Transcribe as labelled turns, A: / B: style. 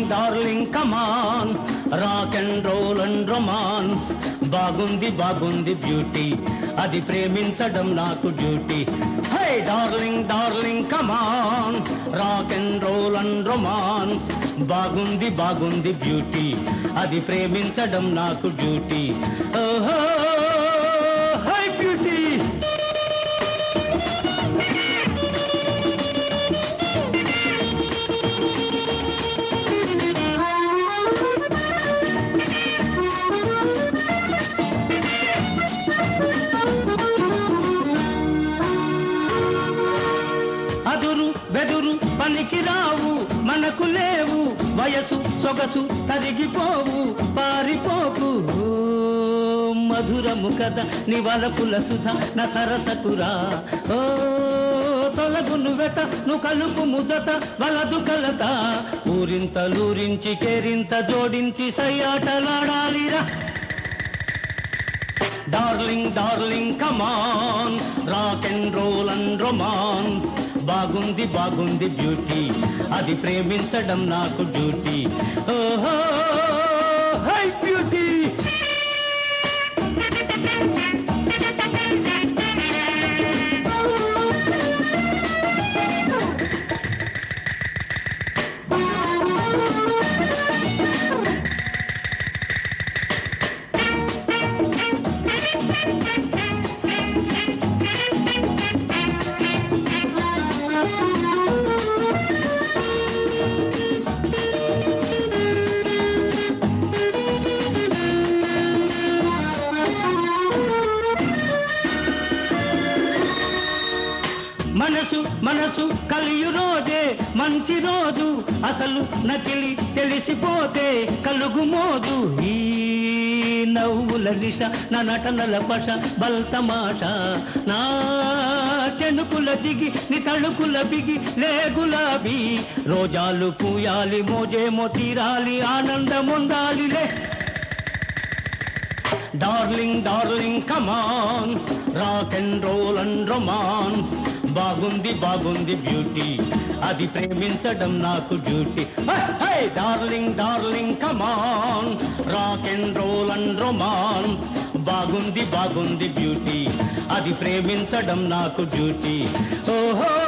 A: darling darling come on rock and roll and romance బాగుంది బాగుంది beauty అది ప్రేమించడం నాకు డ్యూటీ హై darling darling come on rock and roll and romance బాగుంది బాగుంది బ్యూటీ అది ప్రేమించడం నాకు డ్యూటీ ఓహో హై బ్యూటీ అదురు బెదురు పనికి రావు మనకు లేవు వయసు సొగసు తరిగిపోవు పారిపోకు ఓ, మధురము కదా నివలపుల సుధ నా సరసకురా ఓ తొలగును వెట ను కలుపు ముజట వలదు కలత ఊరింతలూరించి కేరింత జోడించి సయ్యాటలాడాలిరా darling darling come on rock and roll and romance బాగుంది బాగుంది బ్యూటీ అది ప్రేమించడం నాకు డ్యూటీ ఓహో హై బ్యూటీ మనసు మనసు కలియు రోజే మంచి రోజు అసలు నకిలి తెలిసిపోతే కలుగు మోజు ఈ నవ్వుల దిశ నా నటనల పష బల్తమాష నా చెనుకుల జిగి ని తళుకుల బిగి లే గులాబీ రోజాలు పూయాలి మోజేమో తీరాలి ఆనందముందాలిలే darling darling come on rock and roll and romance బాగుంది బాగుంది బ్యూటీ అది ప్రేమించడం నాకు duty darling darling come on rock and roll and romance బాగుంది బాగుంది బ్యూటీ అది ప్రేమించడం నాకు డ్యూటీ ఓహో